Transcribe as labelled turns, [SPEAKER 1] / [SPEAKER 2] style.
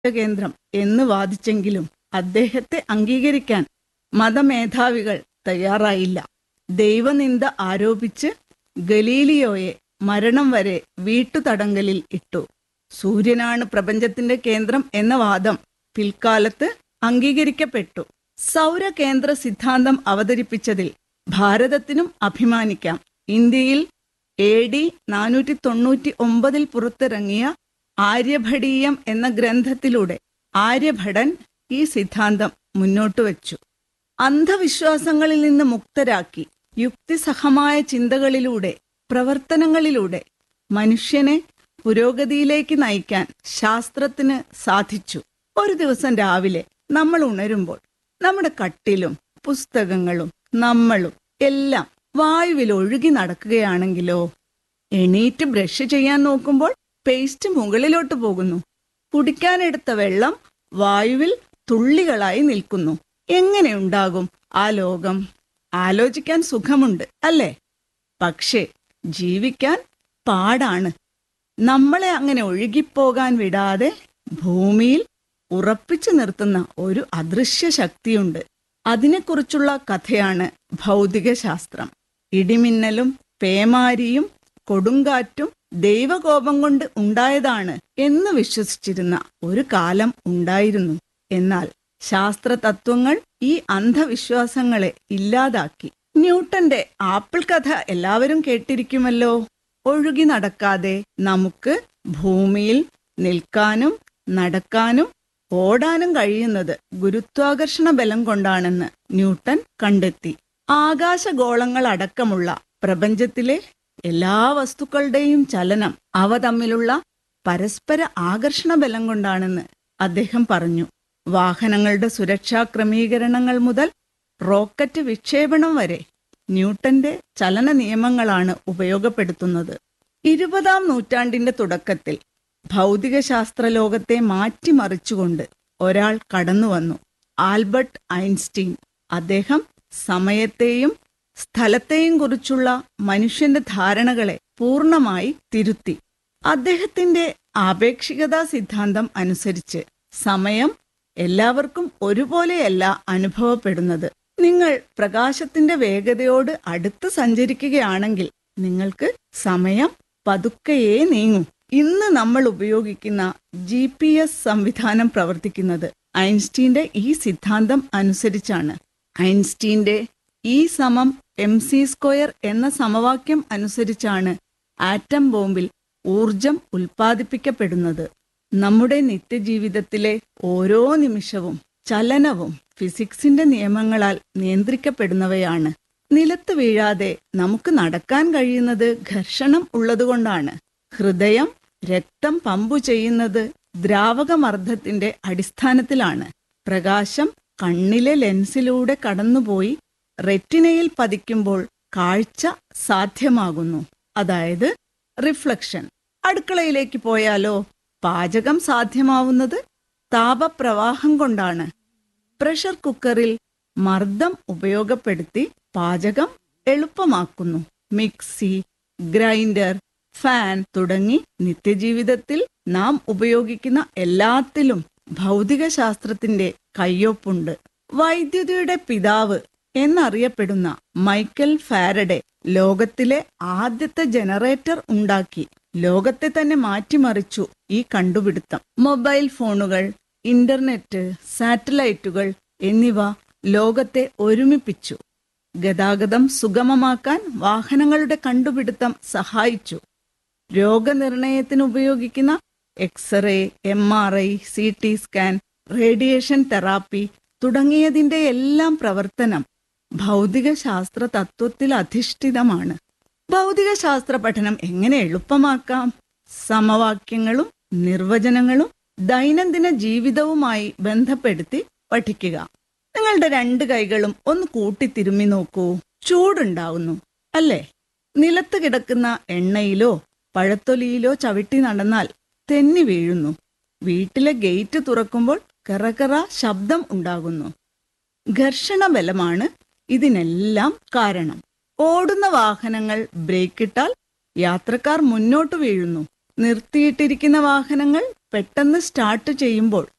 [SPEAKER 1] കേന്ദ്രം എന്ന് വാദിച്ചെങ്കിലും അദ്ദേഹത്തെ അംഗീകരിക്കാൻ മതമേധാവികൾ തയ്യാറായില്ല ദൈവനിന്ദ ആരോപിച്ച് ഗലീലിയോയെ മരണം വരെ വീട്ടുതടങ്കലിൽ ഇട്ടു സൂര്യനാണ് പ്രപഞ്ചത്തിന്റെ കേന്ദ്രം എന്ന വാദം പിൽക്കാലത്ത് അംഗീകരിക്കപ്പെട്ടു സൗരകേന്ദ്ര സിദ്ധാന്തം അവതരിപ്പിച്ചതിൽ ഭാരതത്തിനും അഭിമാനിക്കാം ഇന്ത്യയിൽ എ ഡി നാനൂറ്റി തൊണ്ണൂറ്റി ഒമ്പതിൽ പുറത്തിറങ്ങിയ ആര്യഭടീയം എന്ന ഗ്രന്ഥത്തിലൂടെ ആര്യഭടൻ ഈ സിദ്ധാന്തം മുന്നോട്ട് വച്ചു അന്ധവിശ്വാസങ്ങളിൽ നിന്ന് മുക്തരാക്കി യുക്തിസഹമായ ചിന്തകളിലൂടെ പ്രവർത്തനങ്ങളിലൂടെ മനുഷ്യനെ പുരോഗതിയിലേക്ക് നയിക്കാൻ ശാസ്ത്രത്തിന് സാധിച്ചു ഒരു ദിവസം രാവിലെ നമ്മൾ ഉണരുമ്പോൾ നമ്മുടെ കട്ടിലും പുസ്തകങ്ങളും നമ്മളും എല്ലാം വായുവിൽ ഒഴുകി നടക്കുകയാണെങ്കിലോ എണീറ്റ് ബ്രഷ് ചെയ്യാൻ നോക്കുമ്പോൾ പേസ്റ്റ് മുകളിലോട്ട് പോകുന്നു കുടിക്കാനെടുത്ത വെള്ളം വായുവിൽ തുള്ളികളായി നിൽക്കുന്നു എങ്ങനെയുണ്ടാകും ആ ലോകം ആലോചിക്കാൻ സുഖമുണ്ട് അല്ലേ പക്ഷേ ജീവിക്കാൻ പാടാണ് നമ്മളെ അങ്ങനെ ഒഴുകിപ്പോകാൻ വിടാതെ ഭൂമിയിൽ ഉറപ്പിച്ചു നിർത്തുന്ന ഒരു അദൃശ്യ ശക്തിയുണ്ട് അതിനെക്കുറിച്ചുള്ള കഥയാണ് ഭൗതികശാസ്ത്രം ഇടിമിന്നലും പേമാരിയും കൊടുങ്കാറ്റും ദൈവകോപം കൊണ്ട് ഉണ്ടായതാണ് എന്ന് വിശ്വസിച്ചിരുന്ന ഒരു കാലം ഉണ്ടായിരുന്നു എന്നാൽ ശാസ്ത്ര തത്വങ്ങൾ ഈ അന്ധവിശ്വാസങ്ങളെ ഇല്ലാതാക്കി ന്യൂട്ടന്റെ ആപ്പിൾ കഥ എല്ലാവരും കേട്ടിരിക്കുമല്ലോ ഒഴുകി നടക്കാതെ നമുക്ക് ഭൂമിയിൽ നിൽക്കാനും നടക്കാനും ഓടാനും കഴിയുന്നത് ഗുരുത്വാകർഷണ ബലം കൊണ്ടാണെന്ന് ന്യൂട്ടൻ കണ്ടെത്തി ആകാശഗോളങ്ങൾ അടക്കമുള്ള പ്രപഞ്ചത്തിലെ എല്ലാ വസ്തുക്കളുടെയും ചലനം അവ തമ്മിലുള്ള പരസ്പര ആകർഷണ ബലം കൊണ്ടാണെന്ന് അദ്ദേഹം പറഞ്ഞു വാഹനങ്ങളുടെ സുരക്ഷാ ക്രമീകരണങ്ങൾ മുതൽ റോക്കറ്റ് വിക്ഷേപണം വരെ ന്യൂട്ടന്റെ ചലന നിയമങ്ങളാണ് ഉപയോഗപ്പെടുത്തുന്നത് ഇരുപതാം നൂറ്റാണ്ടിന്റെ തുടക്കത്തിൽ ഭൗതികശാസ്ത്ര ലോകത്തെ മാറ്റിമറിച്ചുകൊണ്ട് ഒരാൾ കടന്നുവന്നു ആൽബർട്ട് ഐൻസ്റ്റീൻ അദ്ദേഹം സമയത്തെയും സ്ഥലത്തെയും കുറിച്ചുള്ള മനുഷ്യന്റെ ധാരണകളെ പൂർണ്ണമായി തിരുത്തി അദ്ദേഹത്തിന്റെ ആപേക്ഷികതാ സിദ്ധാന്തം അനുസരിച്ച് സമയം എല്ലാവർക്കും ഒരുപോലെയല്ല അനുഭവപ്പെടുന്നത് നിങ്ങൾ പ്രകാശത്തിന്റെ വേഗതയോട് അടുത്ത് സഞ്ചരിക്കുകയാണെങ്കിൽ നിങ്ങൾക്ക് സമയം പതുക്കെയേ നീങ്ങൂ ഇന്ന് നമ്മൾ ഉപയോഗിക്കുന്ന ജി പി എസ് സംവിധാനം പ്രവർത്തിക്കുന്നത് ഐൻസ്റ്റീന്റെ ഈ സിദ്ധാന്തം അനുസരിച്ചാണ് ഐൻസ്റ്റീന്റെ ഇ സമം എം സി സ്ക്വയർ എന്ന സമവാക്യം അനുസരിച്ചാണ് ആറ്റം ബോംബിൽ ഊർജം ഉൽപ്പാദിപ്പിക്കപ്പെടുന്നത് നമ്മുടെ നിത്യജീവിതത്തിലെ ഓരോ നിമിഷവും ചലനവും ഫിസിക്സിന്റെ നിയമങ്ങളാൽ നിയന്ത്രിക്കപ്പെടുന്നവയാണ് നിലത്ത് വീഴാതെ നമുക്ക് നടക്കാൻ കഴിയുന്നത് ഘർഷണം ഉള്ളതുകൊണ്ടാണ് ഹൃദയം രക്തം പമ്പു ചെയ്യുന്നത് ദ്രാവകമർദ്ദത്തിന്റെ അടിസ്ഥാനത്തിലാണ് പ്രകാശം കണ്ണിലെ ലെൻസിലൂടെ കടന്നുപോയി റെറ്റിനയിൽ പതിക്കുമ്പോൾ കാഴ്ച സാധ്യമാകുന്നു അതായത് റിഫ്ലക്ഷൻ അടുക്കളയിലേക്ക് പോയാലോ പാചകം സാധ്യമാവുന്നത് താപപ്രവാഹം കൊണ്ടാണ് പ്രഷർ കുക്കറിൽ മർദ്ദം ഉപയോഗപ്പെടുത്തി പാചകം എളുപ്പമാക്കുന്നു മിക്സി ഗ്രൈൻഡർ ഫാൻ തുടങ്ങി നിത്യജീവിതത്തിൽ നാം ഉപയോഗിക്കുന്ന എല്ലാത്തിലും ഭൗതികശാസ്ത്രത്തിന്റെ കയ്യൊപ്പുണ്ട് വൈദ്യുതിയുടെ പിതാവ് എന്നറിയപ്പെടുന്ന മൈക്കൽ ഫാരഡെ ലോകത്തിലെ ആദ്യത്തെ ജനറേറ്റർ ഉണ്ടാക്കി ലോകത്തെ തന്നെ മാറ്റിമറിച്ചു ഈ കണ്ടുപിടുത്തം മൊബൈൽ ഫോണുകൾ ഇന്റർനെറ്റ് സാറ്റലൈറ്റുകൾ എന്നിവ ലോകത്തെ ഒരുമിപ്പിച്ചു ഗതാഗതം സുഗമമാക്കാൻ വാഹനങ്ങളുടെ കണ്ടുപിടുത്തം സഹായിച്ചു രോഗനിർണയത്തിന് ഉപയോഗിക്കുന്ന x ray M R I C T scan radiation therapy തുടങ്ങിയതിന്റെ എല്ലാം പ്രവർത്തനം ഭൗതികശാസ്ത്ര തത്വത്തിൽ അധിഷ്ഠിതമാണ് ഭൗതികശാസ്ത്ര പഠനം എങ്ങനെ എളുപ്പമാക്കാം സമവാക്യങ്ങളും നിർവചനങ്ങളും ദൈനംദിന ജീവിതവുമായി ബന്ധപ്പെടുത്തി പഠിക്കുക നിങ്ങളുടെ രണ്ട് കൈകളും ഒന്ന് കൂട്ടി തിരുമ്മി നോക്കൂ ചൂടുണ്ടാവുന്നു അല്ലേ നിലത്ത് കിടക്കുന്ന എണ്ണയിലോ പഴത്തൊലിയിലോ ചവിട്ടി നടന്നാൽ തെന്നി വീഴുന്നു വീട്ടിലെ ഗേറ്റ് തുറക്കുമ്പോൾ കറകറ ശബ്ദം ഉണ്ടാകുന്നു ഘർഷണ ബലമാണ് ഇതിനെല്ലാം കാരണം ഓടുന്ന വാഹനങ്ങൾ ബ്രേക്കിട്ടാൽ യാത്രക്കാർ മുന്നോട്ട് വീഴുന്നു നിർത്തിയിട്ടിരിക്കുന്ന വാഹനങ്ങൾ പെട്ടെന്ന് സ്റ്റാർട്ട് ചെയ്യുമ്പോൾ